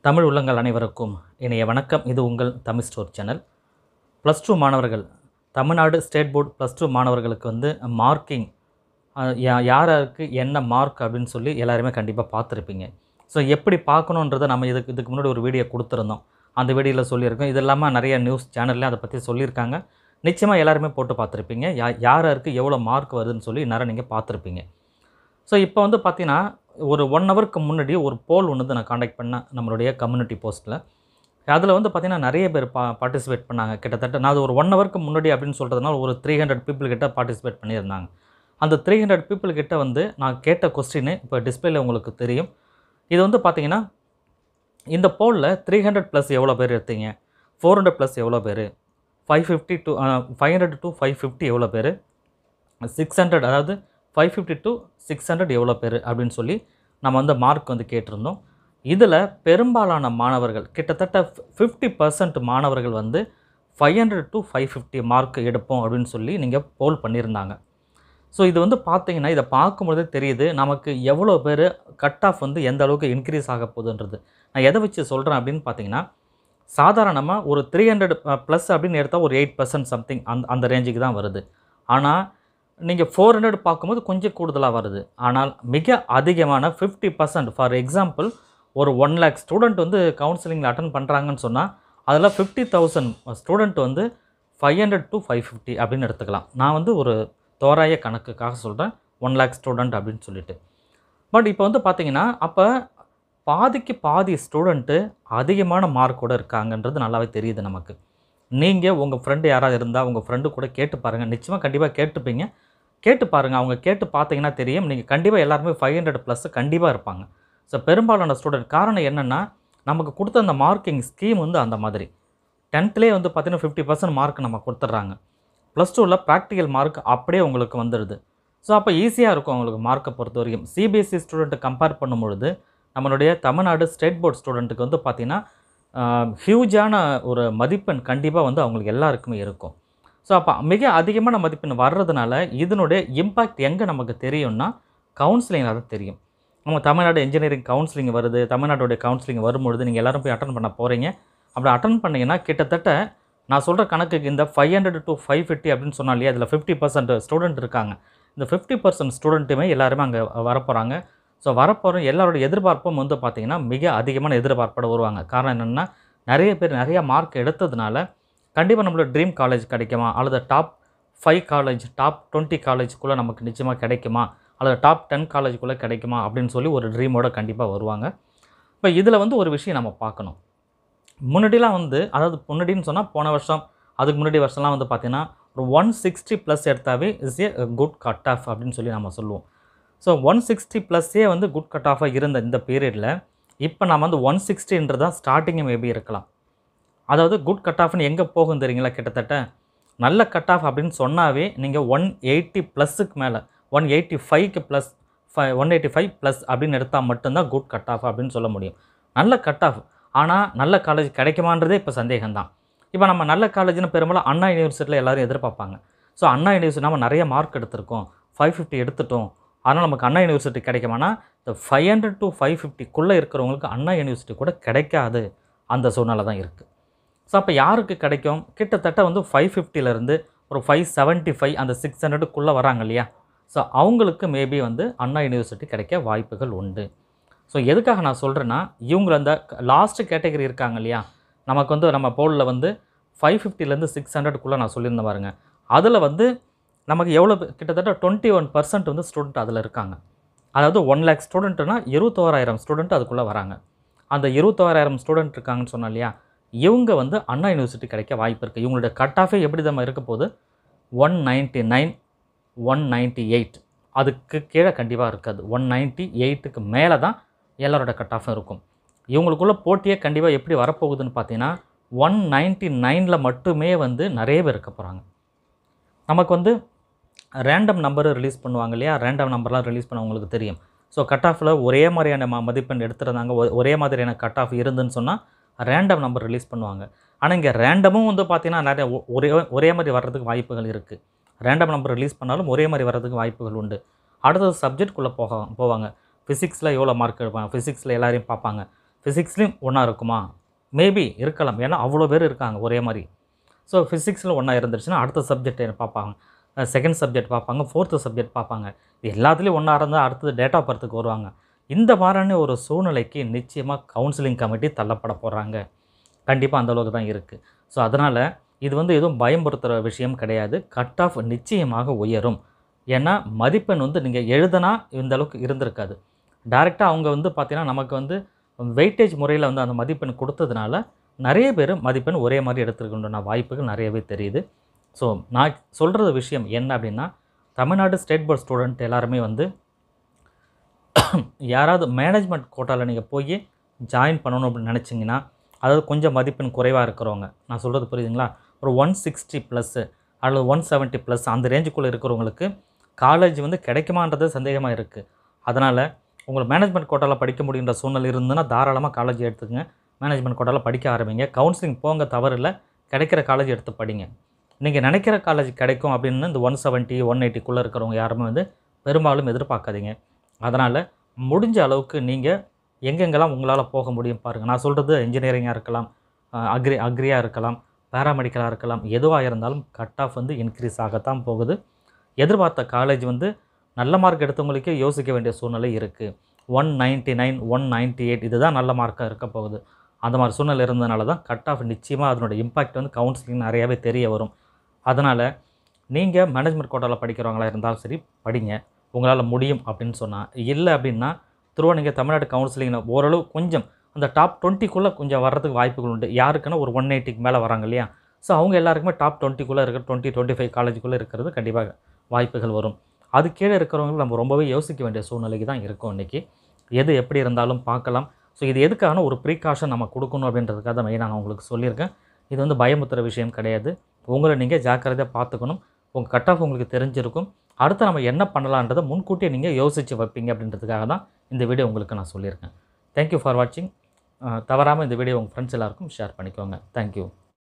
தமிழ் உள்ளங்கள் அனைவருக்கும் இணைய வணக்கம் இது உங்கள் Tamil store channel plus two மாணவர்கள் Tamil Nadu state board plus two மாணவர்களுக்கு வந்து மார்க்கிங் யாருக்கு என்ன மார்க் அப்படின்னு சொல்லி எல்லாருமே கண்டிப்பாக பார்த்துருப்பீங்க ஸோ எப்படி பார்க்கணுன்றதை நம்ம இதுக்கு இதுக்கு முன்னாடி ஒரு வீடியோ கொடுத்துருந்தோம் அந்த வீடியோவில் சொல்லியிருக்கோம் இது இல்லாமல் நிறைய நியூஸ் சேனல்லையும் அதை பற்றி சொல்லியிருக்காங்க நிச்சயமாக எல்லாருமே போட்டு பார்த்துருப்பீங்க யா யாருக்கு எவ்வளோ மார்க் வருதுன்னு சொல்லி நேரம் நீங்கள் பார்த்துருப்பீங்க ஸோ இப்போ வந்து பார்த்தீங்கன்னா ஒரு ஒன் ஹவருக்கு முன்னாடி ஒரு போல் ஒன்று வந்து நான் காண்டாக்ட் பண்ணேன் நம்மளுடைய கம்யூனிட்டி போஸ்ட்டில் அதில் வந்து பார்த்திங்கன்னா நிறைய பேர் பா பார்ட்டிசிபேட் பண்ணாங்க கிட்டத்தட்ட நான் அது ஒரு ஒன் ஹவருக்கு முன்னாடி அப்படின்னு சொல்கிறதுனால ஒரு த்ரீ ஹண்ட்ரட் பீப்புள் கிட்ட பார்ட்டிசிபேட் பண்ணியிருந்தாங்க அந்த த்ரீ ஹண்ட்ரட் பீப்புள் கிட்ட வந்து நான் கேட்ட கொஸ்டின் இப்போ டிஸ்பிளேல உங்களுக்கு தெரியும் இது வந்து பார்த்தீங்கன்னா இந்த போலில் த்ரீ ஹண்ட்ரட் ப்ளஸ் எவ்வளோ பேர் எடுத்தீங்க ஃபோர் ஹண்ட்ரட் ப்ளஸ் எவ்வளோ பேர் five fifty to five hundred to five fifty எவ்வளோ பேர் சிக்ஸ் ஹண்ட்ரட் அதாவது five fifty to six hundred எவ்வளோ பேர் அப்படின்னு சொல்லி நம்ம வந்து மார்க் வந்து கேட்டிருந்தோம் இதில் பெரும்பாலான மாணவர்கள் கிட்டத்தட்ட ஃபிஃப்டி பர்சன்ட் மாணவர்கள் வந்து five hundred to five fifty mark எடுப்போம் அப்படின்னு சொல்லி நீங்கள் போல் பண்ணியிருந்தாங்க ஸோ இது வந்து பார்த்தீங்கன்னா இதை பார்க்கும்போதே தெரியுது நமக்கு எவ்வளோ பேர் கட் ஆஃப் வந்து எந்த அளவுக்கு இன்க்ரீஸ் ஆக போகுதுன்றது நான் எதை வச்சு சொல்கிறேன் அப்படின்னு பார்த்தீங்கன்னா சாதாரணமாக ஒரு த்ரீ ஹண்ட்ரட் ப்ளஸ் அப்படின்னு எடுத்தால் ஒரு எயிட் பர்சன்ட் சம்திங் அந்த அந்த ரேஞ்சுக்கு தான் வருது ஆனால் நீங்கள் ஃபோர் ஹண்ட்ரட் பார்க்கும்போது கொஞ்சம் கூடுதலாக வருது ஆனால் மிக அதிகமான ஃபிஃப்டி பர்சன்ட் ஃபார் எக்ஸாம்பிள் ஒரு ஒன் லேக் ஸ்டூடெண்ட் வந்து கவுன்சிலிங்கில் அட்டன் பண்ணுறாங்கன்னு சொன்னால் அதில் ஃபிஃப்டி தௌசண்ட் ஸ்டூடெண்ட் வந்து five hundred to five fifty அப்படின்னு எடுத்துக்கலாம் நான் வந்து ஒரு தோராய கணக்குக்காக சொல்கிறேன் ஒன் லேக் ஸ்டூடெண்ட் அப்படின்னு சொல்லிட்டு பட் இப்போ வந்து பார்த்தீங்கன்னா அப்போ பாதிக்கு பாதி ஸ்டூடெண்ட்டு அதிகமான மார்க்கோட இருக்காங்கன்றது நல்லாவே தெரியுது நமக்கு நீங்கள் உங்கள் ஃப்ரெண்டு யாராவது இருந்தால் உங்கள் ஃப்ரெண்டு கூட கேட்டு பாருங்கள் நிச்சயமாக கண்டிப்பாக கேட்டுப்பீங்க கேட்டு பாருங்கள் அவங்க கேட்டு பார்த்தீங்கன்னா தெரியும் நீங்கள் கண்டிப்பாக எல்லாருமே ஃபைவ் ஹண்ட்ரட் ப்ளஸ் கண்டிப்பாக இருப்பாங்க ஸோ பெரும்பாலான ஸ்டூடெண்ட் காரணம் என்னென்னா நமக்கு கொடுத்த அந்த மார்க்கிங் ஸ்கீம் வந்து அந்த மாதிரி டென்த்லேயே வந்து பார்த்தீங்கன்னா ஃபிஃப்டி பர்சன்ட் மார்க் நம்ம கொடுத்துட்றாங்க ப்ளஸ் டூவில் ப்ராக்டிக்கல் மார்க் அப்படியே உங்களுக்கு வந்துடுது ஸோ அப்போ ஈஸியாக இருக்கும் அவங்களுக்கு மார்க்கை பொறுத்த வரைக்கும் சிபிஎஸ்சி ஸ்டூடெண்ட்டை கம்பேர் பண்ணும்பொழுது நம்மளுடைய தமிழ்நாடு ஸ்டேட் போர்ட் ஸ்டூடெண்ட்டுக்கு வந்து பார்த்திங்கன்னா ஹியூஜான ஒரு மதிப்பெண் கண்டிப்பாக வந்து அவங்களுக்கு எல்லாருக்குமே இருக்கும் ஸோ அப்போ மிக அதிகமான மதிப்பெண் வர்றதுனால இதனுடைய இம்பேக்ட் எங்கே நமக்கு தெரியும்னா கவுன்சிலிங்கில் தான் தெரியும் நம்ம தமிழ்நாடு இன்ஜினியரிங் கவுன்சிலிங் வருது தமிழ்நாட்டுடைய கவுன்சிலிங் வரும்பொழுது நீங்கள் எல்லோரும் போய் அட்டன் பண்ண போகிறீங்க அப்படி அட்டன் பண்ணிங்கன்னா கிட்டத்தட்ட நான் சொல்கிற கணக்குக்கு இந்த five hundred to five fifty அப்படின்னு சொன்னா இல்லையா அதில் ஃபிஃப்டி பர்சன்ட் ஸ்டூடெண்ட் இருக்காங்க இந்த ஃபிஃப்டி பர்சன்ட் ஸ்டூடெண்ட்டுமே எல்லாருமே அங்கே வரப்போகிறாங்க ஸோ வரப்போகிற எல்லாரோட எதிர்பார்ப்பும் வந்து பார்த்திங்கன்னா மிக அதிகமான எதிர்பார்ப்போட வருவாங்க காரணம் என்னென்னா நிறைய பேர் நிறையா மார்க் எடுத்ததுனால கண்டிப்பாக நம்மளோட ட்ரீம் காலேஜ் கிடைக்குமா அல்லது top five college top twenty காலேஜுக்குள்ளே நமக்கு நிச்சயமாக கிடைக்குமா அல்லது டாப் டென் காலேஜுக்குள்ளே கிடைக்குமா அப்படின்னு சொல்லி ஒரு ட்ரீமோட கண்டிப்பாக வருவாங்க இப்போ இதில் வந்து ஒரு விஷயம் நம்ம பார்க்கணும் முன்னாடிலாம் வந்து அதாவது முன்னாடின்னு சொன்னால் போன வருஷம் அதுக்கு முன்னாடி வருஷம்லாம் வந்து பார்த்திங்கன்னா ஒரு ஒன் சிக்ஸ்டி ப்ளஸ் எடுத்தாவே is a good cut off அப்படின்னு சொல்லி நம்ம சொல்லுவோம் ஸோ ஒன் சிக்ஸ்டி ப்ளஸ்ஸே வந்து குட் கட் ஆஃபாக இருந்த இந்த பீரியடில் இப்போ நம்ம வந்து ஒன் சிக்ஸ்டின்றது தான் ஸ்டார்டிங்கே மேபி இருக்கலாம் அதாவது குட் கட் ஆஃப்னு எங்கே போகும் தெரியுங்களா கிட்டத்தட்ட நல்ல கட் ஆஃப் அப்படின்னு சொன்னாவே நீங்கள் ஒன் எயிட்டி ப்ளஸ்ஸுக்கு மேலே ஒன் எயிட்டி ஃபைவ்க்கு plus five one eighty five plus அப்படின்னு எடுத்தால் மட்டும்தான் குட் கட் ஆஃப் அப்படின்னு சொல்ல முடியும் நல்ல கட் ஆஃப் ஆனால் நல்ல காலேஜ் கிடைக்குமான்றதே இப்போ சந்தேகம்தான் இப்போ நம்ம நல்ல காலேஜ்னு பெரும்பாலும் அண்ணா யூனிவர்சிட்டியில் எல்லோரும் எதிர்பார்ப்பாங்க ஸோ அண்ணா யூனிவர்சிட்டி நம்ம நிறைய மார்க் எடுத்திருக்கோம் ஃபைவ் ஃபிஃப்டி எடுத்துட்டோம் அதனால் நமக்கு அண்ணா யூனிவர்சிட்டி கிடைக்குமானா இந்த ஃபைவ் ஹண்ட்ரட் டு ஃபைவ் ஃபிஃப்டிக்குள்ளே இருக்கிறவங்களுக்கு அண்ணா யூனிவர்சிட்டி கூட கிடைக்காது அந்த சூழ்நிலை தான் இருக்குது ஸோ அப்போ யாருக்கு கிடைக்கும் கிட்டத்தட்ட வந்து ஃபைவ் ஃபிஃப்டிலேருந்து ஒரு ஃபைவ் செவன்ட்டி ஃபைவ் அந்த சிக்ஸ் ஹண்ட்ரடுக்குள்ளே வராங்க இல்லையா ஸோ அவங்களுக்கு மேபி வந்து அண்ணா யூனிவர்சிட்டி கிடைக்க வாய்ப்புகள் உண்டு ஸோ எதுக்காக நான் சொல்கிறேன்னா இவங்க அந்த லாஸ்ட்டு கேட்டகரி இருக்காங்க இல்லையா நமக்கு வந்து நம்ம போலில் வந்து ஃபைவ் ஃபிஃப்டிலேருந்து சிக்ஸ் ஹண்ட்ரடுக்குள்ளே நான் சொல்லியிருந்தேன் பாருங்க அதில் வந்து நமக்கு எவ்வளோ கிட்டத்தட்ட டுவெண்ட்டி ஒன் பர்சன்ட் வந்து ஸ்டூடெண்ட் அதில் இருக்காங்க அதாவது ஒன் லேக் ஸ்டூடெண்ட்னா இருபத்தோராயிரம் ஸ்டூடெண்ட் அதுக்குள்ளே வராங்க அந்த இருபத்தோராயிரம் ஸ்டூடெண்ட் இருக்காங்கன்னு சொன்னோம் இல்லையா இவங்க வந்து அண்ணா யூனிவர்சிட்டி கிடைக்க வாய்ப்பு இருக்குது இவங்களுடைய கட் ஆஃபே எப்படி நம்ம இருக்க போது one ninety nine one ninety eight அதுக்கு கீழே கண்டிப்பாக இருக்காது ஒன் நைன்ட்டி எயிட்டுக்கு மேலே தான் எல்லாரோட கட் ஆஃபும் இருக்கும் இவங்களுக்குள்ள போட்டியே கண்டிப்பாக எப்படி வரப்போகுதுன்னு பார்த்தீங்கன்னா ஒன் நைன்ட்டி நைனில் மட்டுமே வந்து நிறைய பேர் இருக்க போகிறாங்க நமக்கு வந்து ரேண்டம் நம்பர் ரிலீஸ் பண்ணுவாங்க இல்லையா ரேண்டம் நம்பர்லாம் ரிலீஸ் பண்ண உங்களுக்கு தெரியும் ஸோ கட் ஆஃபில் ஒரே மாதிரியான ம மதிப்பெண் எடுத்துருந்தாங்க ஒரே மாதிரியான கட் ஆஃப் இருந்துன்னு சொன்னால் ரேண்டம் நம்பர் ரிலீஸ் பண்ணுவாங்க ஆனால் இங்கே ரேண்டமும் வந்து பார்த்திங்கன்னா நிறைய ஒரே ஒரே மாதிரி வர்றதுக்கு வாய்ப்புகள் இருக்குது ரேண்டம் நம்பர் ரிலீஸ் பண்ணாலும் ஒரே மாதிரி வர்றதுக்கு வாய்ப்புகள் உண்டு அடுத்தது சப்ஜெக்ட்குள்ளே போக போவாங்க ஃபிசிக்ஸில் எவ்வளோ மார்க் எடுப்பாங்க ஃபிசிக்ஸில் எல்லாரையும் பார்ப்பாங்க ஃபிசிக்ஸ்லேயும் ஒன்றா இருக்குமா மேபி இருக்கலாம் ஏன்னா அவ்வளோ பேர் இருக்காங்க ஒரே மாதிரி ஸோ ஃபிசிக்ஸில் ஒன்றா இருந்துருச்சுன்னா அடுத்த சப்ஜெக்ட் பார்ப்பாங்க செகண்ட் சப்ஜெக்ட் பார்ப்பாங்க ஃபோர்த்து சப்ஜெக்ட் பார்ப்பாங்க இது எல்லாத்துலேயும் ஒன்றா இருந்தால் அடுத்தது டேட்டா பர்த்துக்கு வருவாங்க இந்த மாதிரியான ஒரு சூழ்நிலைக்கு நிச்சயமாக கவுன்சிலிங் கமிட்டி தள்ளப்பட போகிறாங்க கண்டிப்பாக அந்த அளவுக்கு தான் இருக்குது ஸோ அதனால் இது வந்து எதுவும் பயம்படுத்துகிற விஷயம் கிடையாது கட் ஆஃப் நிச்சயமாக உயரும் ஏன்னா மதிப்பெண் வந்து நீங்கள் எழுதுனா இந்த அளவுக்கு இருந்திருக்காது டைரெக்டாக அவங்க வந்து பார்த்தீங்கன்னா நமக்கு வந்து வெயிட்டேஜ் முறையில் வந்து அந்த மதிப்பெண் கொடுத்ததுனால நிறைய பேர் மதிப்பெண் ஒரே மாதிரி எடுத்துருக்கின்றன வாய்ப்புகள் நிறையவே தெரியுது ஸோ நான் சொல்கிறது விஷயம் என்ன அப்படின்னா தமிழ்நாடு ஸ்டேட் போர்ட் ஸ்டூடெண்ட் எல்லாருமே வந்து யாராவது மேனேஜ்மெண்ட் கோட்டாவில் நீங்கள் போய் ஜாயின் பண்ணணும் அப்படின்னு நினச்சிங்கன்னா அதாவது கொஞ்சம் மதிப்பெண் குறைவாக இருக்கிறவங்க நான் சொல்கிறது புரியுதுங்களா ஒரு ஒன் சிக்ஸ்டி ப்ளஸ்ஸு அல்லது ஒன் செவன்ட்டி ப்ளஸ் அந்த ரேஞ்சுக்குள்ளே இருக்கிறவங்களுக்கு காலேஜ் வந்து கிடைக்குமான்றது சந்தேகமாக இருக்குது அதனால் உங்களுக்கு மேனேஜ்மெண்ட் கோட்டாவில் படிக்க முடியுன்ற சூழ்நிலை இருந்ததுன்னா தாராளமாக காலேஜ் எடுத்துக்கங்க மேனேஜ்மெண்ட் கோட்டாவில் படிக்க ஆரம்பிங்க கவுன்சிலிங் போங்க தவறில்லை கிடைக்கிற காலேஜ் எடுத்து படிங்க நீங்கள் நினைக்கிற காலேஜ் கிடைக்கும் அப்படின்னு இந்த ஒன் செவன்ட்டி ஒன் எயிட்டிக்குள்ளே இருக்கிறவங்க யாருமே வந்து பெரும்பாலும் எதிர்பார்க்காதீங்க அதனால் முடிஞ்ச அளவுக்கு நீங்கள் எங்கெங்கெல்லாம் உங்களால் போக முடியும் பாருங்கள் நான் சொல்கிறது இன்ஜினியரிங்காக இருக்கலாம் அக்ரி அக்ரியாக இருக்கலாம் பேராமெடிக்கலாக இருக்கலாம் எதுவாக இருந்தாலும் கட் ஆஃப் வந்து இன்க்ரீஸ் ஆகத்தான் போகுது எதிர்பார்த்த காலேஜ் வந்து நல்ல மார்க் எடுத்தவங்களுக்கே யோசிக்க வேண்டிய சூழ்நிலை இருக்குது one ninety nine one ninety eight இதுதான் நல்ல மார்க்காக இருக்க போகுது அந்த மாதிரி சூழ்நிலை இருந்ததுனால தான் கட் ஆஃப் நிச்சயமாக அதனோட இம்பாக்ட் வந்து கவுன்சிலிங் நிறையாவே தெரிய வரும் அதனால் நீங்கள் மேனேஜ்மெண்ட் கோட்டாவில் படிக்கிறவங்களா இருந்தாலும் சரி படிங்க உங்களால் முடியும் அப்படின்னு சொன்னால் இல்லை அப்படின்னா திருவா நீங்கள் தமிழ்நாடு கவுன்சிலிங்கில் ஓரளவு கொஞ்சம் அந்த டாப் டுவெண்ட்டிக்குள்ளே கொஞ்சம் வர்றதுக்கு வாய்ப்புகள் உண்டு யாருக்குன்னா ஒரு ஒன் எயிட்டிக்கு மேலே வராங்க இல்லையா ஸோ அவங்க எல்லாருக்குமே டாப் டுவெண்ட்டிக்குள்ளே இருக்கிற டுவெண்ட்டி டுவெண்ட்டி ஃபைவ் காலேஜுக்குள்ளே இருக்கிறது கண்டிப்பாக வாய்ப்புகள் வரும் அது கீழே இருக்கிறவங்க நம்ம ரொம்பவே யோசிக்க வேண்டிய சூழ்நிலைக்கு தான் இருக்கும் இன்றைக்கி எது எப்படி இருந்தாலும் பார்க்கலாம் ஸோ இது எதுக்கான ஒரு ப்ரீகாஷன் நம்ம கொடுக்கணும் அப்படின்றதுக்காக தான் மெயினாக நான் உங்களுக்கு சொல்லியிருக்கேன் இது வந்து பயமுத்துற விஷயம் கிடையாது உங்களை நீங்கள் ஜாக்கிரதையாக பார்த்துக்கணும் உங்கள் கட் ஆஃப் உங்களுக்கு தெரிஞ்சிருக்கும் அடுத்து நம்ம என்ன பண்ணலான்றதை முன்கூட்டியே நீங்கள் யோசித்து வைப்பீங்க அப்படின்றதுக்காக தான் இந்த வீடியோ உங்களுக்கு நான் சொல்லியிருக்கேன் தேங்க்யூ ஃபார் வாட்சிங் தவறாமல் இந்த வீடியோ உங்கள் ஃப்ரெண்ட்ஸ் எல்லாருக்கும் ஷேர் பண்ணிக்கோங்க தேங்க்யூ